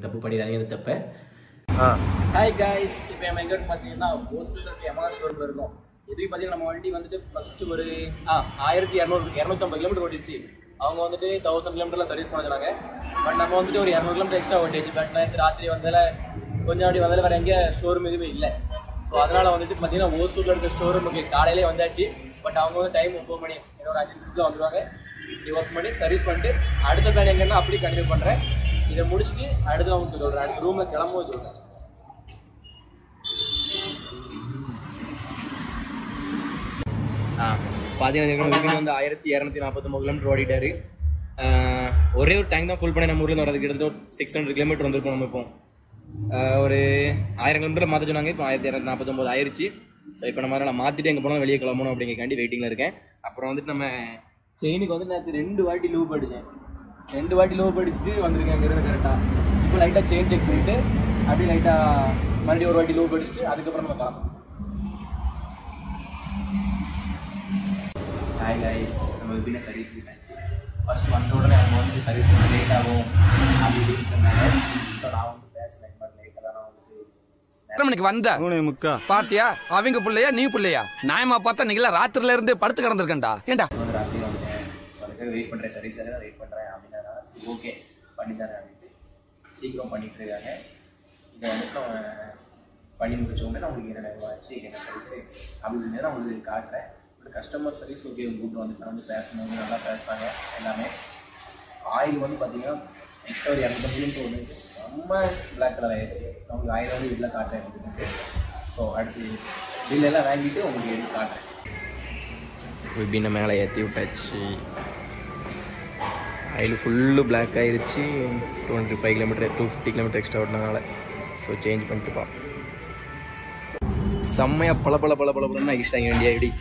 தப்பு பண்ணிடாதீங்க இந்த தப்பை ஆ ஹாய் காய்ஸ் இப்போ நம்ம எங்கே இருக்கு பார்த்தீங்கன்னா ஓசூரில் இருக்க எமனா ஷோரூமில் இருக்கோம் இதுக்கு பார்த்தீங்கன்னா நம்ம வண்டி வந்துட்டு ஃபஸ்ட்டு ஒரு ஆ ஆயிரத்தி இரநூறு இரநூத்தம்பது கிலோமீட்டர் ஓடிச்சு அவங்க வந்துட்டு தௌசண்ட் கிலோமீட்டரில் சர்வீஸ் பண்ண சொன்னாங்க பட் நம்ம வந்துட்டு ஒரு இரநூறு கிலோமீட்டர் எக்ஸ்ட்ரா ஓட்டிச்சு பட் நேற்று ராத்திரி வந்ததில் கொஞ்சம் அப்படி வந்ததில் வேறு எங்கே ஷோரூம் எதுவுமே இல்லை ஸோ அதனால் வந்துட்டு பார்த்தீங்கன்னா ஓசூரில் இருக்க ஷோரூமுக்கு காலையிலே வந்தாச்சு பட் அவங்க வந்து டைம் ஒம்பது மணி இன்னொரு அஞ்சு நிமிஷத்தில் வந்துருவாங்க இப்படி ஒர்க் பண்ணி சர்வீஸ் பண்ணிட்டு அடுத்த பிளான் எங்கன்னா அப்படி கண்டினியூ பண்ணுறேன் இதை முடிச்சுட்டு அடுத்து உங்களுக்கு சொல்கிறேன் அடுத்த ரூமில் கிளம்பவும் சொல்கிறேன் பார்த்தீங்கன்னா விபின் வந்து ஆயிரத்தி இரநூத்தி நாற்பத்தொம்பது கிலோமீட்டர் ஓடிட்டாரு ஆஹ் ஒரே ஒரு டேங்க் தான் ஃபுல் பண்ணி நம்ம ஊரில் வரதுக்கு கிட்டத்தட்ட சிக்ஸ் ஹண்ட்ரட் கிலோமீட்டர் வந்திருப்போம் நம்ம இப்போ ஆஹ் ஒரு ஆயிரம் கிலோமீட்டர் மாற்ற சொன்னாங்க இப்போ ஆயிரத்தி இரநூத்தி நாற்பத்தொம்பது ஆயிருச்சு ஸோ இப்போ நம்ம நான் மாற்றிட்டு எங்கே போனாலும் வெளியே கிளம்பணும் அப்படிங்கிறக்காண்டி வெயிட்டிங்கில் இருக்கேன் அப்புறம் வந்துட்டு நம்ம செயினுக்கு வந்து நேற்று ரெண்டு வாட்டி லூப் அடித்தேன் ரெண்டு வாட்டி லூப் அடிச்சுட்டு வந்திருக்கேன் அங்கேருந்து கரெக்டாக இப்போ லைட்டாக செயின் செக் பண்ணிவிட்டு அப்படியே லைட்டாக மறுபடியும் ஒரு வாட்டி லூப் அடிச்சுட்டு அதுக்கப்புறம் நம்ம கிளம்பணும் ஹாய் கைஸ் நம்ம வெபினை சர்வீஸ் பண்ணிட்டாச்சு ஃபர்ஸ்ட் வந்த உடனே அவங்க வந்து சர்வீஸ் பண்ண லேட் ஆகும் அப்படி இப்படின்னு சொன்னாங்க ஸோ நான் வந்து பேசலை பட் லேட்டாக தான் நான் வந்துட்டு எத்தனை மணிக்கு வந்த மூணு முக்கா பாத்தியா அவங்க புள்ளையா நீ புள்ளையா நியாயமா பார்த்தா நீங்களா ராத்திரில இருந்து படுத்து கிடந்திருக்கேன்டா ஏண்டா வந்து ராத்திரி வந்தேன் ஸோ அதுக்காக வெயிட் பண்ணுறேன் சர்வீஸாக தான் வெயிட் பண்ணுறேன் அப்படின்னா சரி ஓகே பண்ணி தரேன் அப்படின்ட்டு சீக்கிரம் பண்ணிட்டு இருக்காங்க இதை வந்துட்டு நம்ம பண்ணி முடிச்ச உடனே நான் உங்களுக்கு என்னென்ன ஆச்சு என்ன சர்வீஸு அப்படின்னு நான் உங்களுக்கு காட்டுறேன் ஒரு கஸ்டமர் சர்வீஸ் ஓகே கூப்பிட்டு வந்து நான் வந்து பேசணும் நல்லா பேசுகிறாங்க எல்லாமே ஆயில் வந்து பார்த்தீங்கன்னா நெக்ஸ்ட் ஒரு இரநூத்தம்பது கிலோமீட்டர் வந்து செம்ம பிளாக் கலர் ஆயிடுச்சு நான் உங்களுக்கு ஆயில் வந்து வீட்டில் காட்டுறேன் உங்களுக்கு ஸோ அடுத்து பில் எல்லாம் வாங்கிட்டு உங்களுக்கு எடுத்து காட்டுறேன் விபினை மேலே ஏற்றி விட்டாச்சு ஆயில் ஃபுல்லு பிளாக் ஆயிருச்சு two hundred five kilometre two fifty kilometre extra ஓட்டினதுனால ஸோ சேஞ்ச் பண்ணிட்டுப்பா செம்மையாக பல பல பல பல பலன்னு ஆகிட்டாங்க வண்டியா இப்படி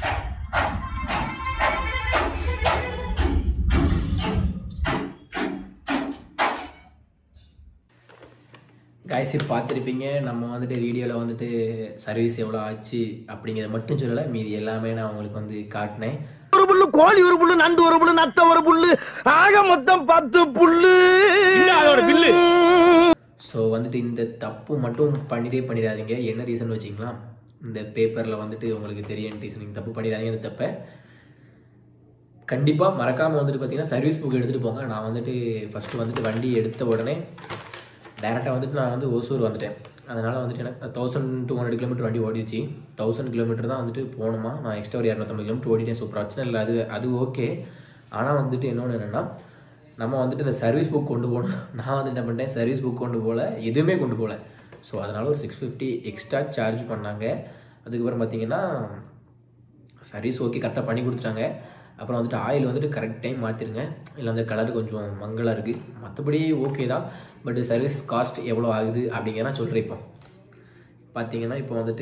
காய்ஸ் பார்த்துருப்பீங்க நம்ம வந்துட்டு வீடியோவில் வந்துட்டு சர்வீஸ் எவ்வளோ ஆச்சு அப்படிங்கிறத மட்டும் சொல்லலை மீதி எல்லாமே நான் உங்களுக்கு வந்து காட்டினேன் ஒரு புல்லு கோழி ஒரு புல்லு நண்டு ஒரு புல்லு நத்த ஒரு புல்லு ஆக மொத்தம் பத்து புல்லு அதோட பில்லு ஸோ வந்துட்டு இந்த தப்பு மட்டும் பண்ணிட்டே பண்ணிடாதீங்க என்ன ரீசன் வச்சிங்களா இந்த பேப்பரில் வந்துட்டு உங்களுக்கு தெரியும் ரீசன் நீங்கள் தப்பு பண்ணிடாதீங்க இந்த தப்பை கண்டிப்பாக மறக்காமல் வந்துட்டு பார்த்தீங்கன்னா சர்வீஸ் புக் எடுத்துகிட்டு போங்க நான் வந்துட்டு ஃபஸ்ட்டு வந்துட்டு வண்டி எடுத்த உடனே டேரெக்டாக வந்துட்டு நான் வந்து ஓசூர் வந்துட்டேன் அதனால் வந்துட்டு எனக்கு தௌசண்ட் டூ ஹண்ட்ரட் கிலோமீட்டர் வண்டி ஓடிச்சு தௌசண்ட் கிலோமீட்டர் தான் வந்துட்டு போகணுமா நான் எக்ஸ்ட்ரா ஒரு இரநூத்தம்பது கிலோமீட்டர் ஓடிட்டேன் ஸோ பிரச்சனை இல்லை அது அது ஓகே ஆனால் வந்துட்டு இன்னொன்று என்னென்னா நம்ம வந்துட்டு இந்த சர்வீஸ் புக் கொண்டு போகணும் நான் வந்து என்ன பண்ணிட்டேன் சர்வீஸ் புக் கொண்டு போகல எதுவுமே கொண்டு போகல ஸோ அதனால் ஒரு சிக்ஸ் ஃபிஃப்டி எக்ஸ்ட்ரா சார்ஜ் பண்ணாங்க அதுக்கப்புறம் பார்த்தீங்கன்னா சர்வீஸ் ஓகே கரெக்டாக பண்ணி கொடுத்துட்டாங்க அப்புறம் வந்துட்டு ஆயில் வந்துட்டு கரெக்ட் டைம் மாற்றிருங்க இல்லை அந்த கலர் கொஞ்சம் மங்கலாக இருக்குது மற்றபடி ஓகே தான் பட் சர்வீஸ் காஸ்ட் எவ்வளோ ஆகுது அப்படிங்கிற நான் சொல்கிறேன் இப்போ பார்த்தீங்கன்னா இப்போ வந்துட்டு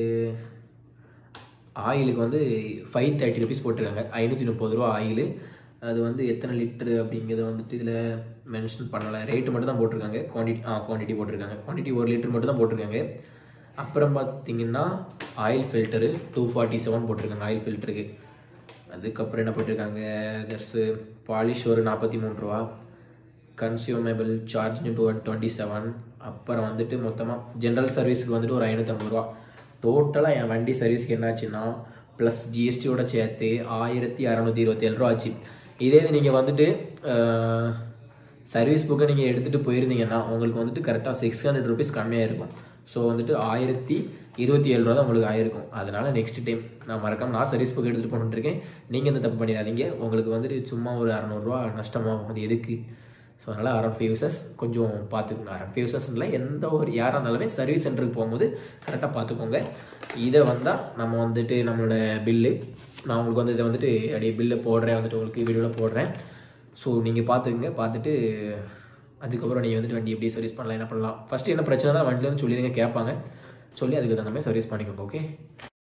ஆயிலுக்கு வந்து ஃபைவ் தேர்ட்டி ருபீஸ் போட்டிருக்காங்க ஐநூற்றி முப்பது ரூபா ஆயில் அது வந்து எத்தனை லிட்டரு அப்படிங்கிறத வந்துட்டு இதில் மென்ஷன் பண்ணலை ரேட்டு மட்டும் தான் போட்டிருக்காங்க குவான்டிட்டி ஆ குவான்டிட்டி போட்டிருக்காங்க குவான்டிட்டி ஒரு லிட்டர் மட்டும் தான் போட்டிருக்காங்க அப்புறம் பார்த்தீங்கன்னா oil filter two forty seven போட்டிருக்காங்க ஆயில் ஃபில்டருக்கு அதுக்கப்புறம் என்ன போட்டிருக்காங்க தட்ஸ் பாலிஷ் ஒரு நாற்பத்தி மூணு ரூபா consumable charge two twenty seven அப்புறம் வந்துட்டு மொத்தமாக ஜென்ரல் சர்வீஸுக்கு வந்துட்டு ஒரு ஐநூற்றம்பது ரூபா டோட்டலாக என் வண்டி சர்வீஸ்க்கு என்னாச்சுன்னா ப்ளஸ் ஜிஎஸ்டியோட சேர்த்து ஆயிரத்தி அறநூற்றி இருபத்தேழு ரூபா ஆச்சு இதே இது நீங்கள் வந்துட்டு சர்வீஸ் புக்கை நீங்கள் எடுத்துகிட்டு போயிருந்தீங்கன்னா உங்களுக்கு வந்துட்டு கரெக்டாக சிக்ஸ் ஹண்ட்ரட் ருபீஸ் கம்மியாக இருக்கும் ஸோ வந்துட்டு ஆயிரத்தி இருபத்தி ஏழு ரூபா தான் உங்களுக்கு ஆயிருக்கும் அதனால் நெக்ஸ்ட் டைம் நான் மறக்காம நான் சர்வீஸ் புக் எடுத்துகிட்டு போகணுன்னு இருக்கேன் நீங்கள் இந்த தப்பு பண்ணிடாதீங்க உங்களுக்கு வந்துட்டு சும்மா ஒரு அறநூறுவா நஷ்டமாகும் அது எதுக்கு ஸோ அதனால் அரௌண்ட் ஃபைவ் யூசர்ஸ் கொஞ்சம் பார்த்துக்கோங்க அரௌண்ட் ஃபைவ் யூசர்ஸ் இல்லை எந்த ஒரு யாராக இருந்தாலுமே சர்வீஸ் சென்டருக்கு போகும்போது கரெக்டாக பார்த்துக்கோங்க இதை வந்தால் நம்ம வந்துட்டு நம்மளோட பில்லு நான் உங்களுக்கு வந்து இதை வந்துட்டு அப்படியே பில்லை போடுறேன் வந்துட்டு உங்களுக்கு வீடியோவில் போடுறேன் ஸோ நீங்கள் பார்த்துக்குங்க பார்த்துட்டு அதுக்கப்புறம் நீங்கள் வந்துட்டு வண்டி எப்படி சர்வீஸ் பண்ணலாம் என்ன பண்ணலாம் ஃபஸ்ட்டு என்ன பிரச்சனை தான் வண்டியில் வந்து சொல்லிடுங்க கேட்பாங்க சொல்லி அதுக்கு தகுந்த மாதிரி சர்வீஸ் பண்ணிக்கோங்க ஓகே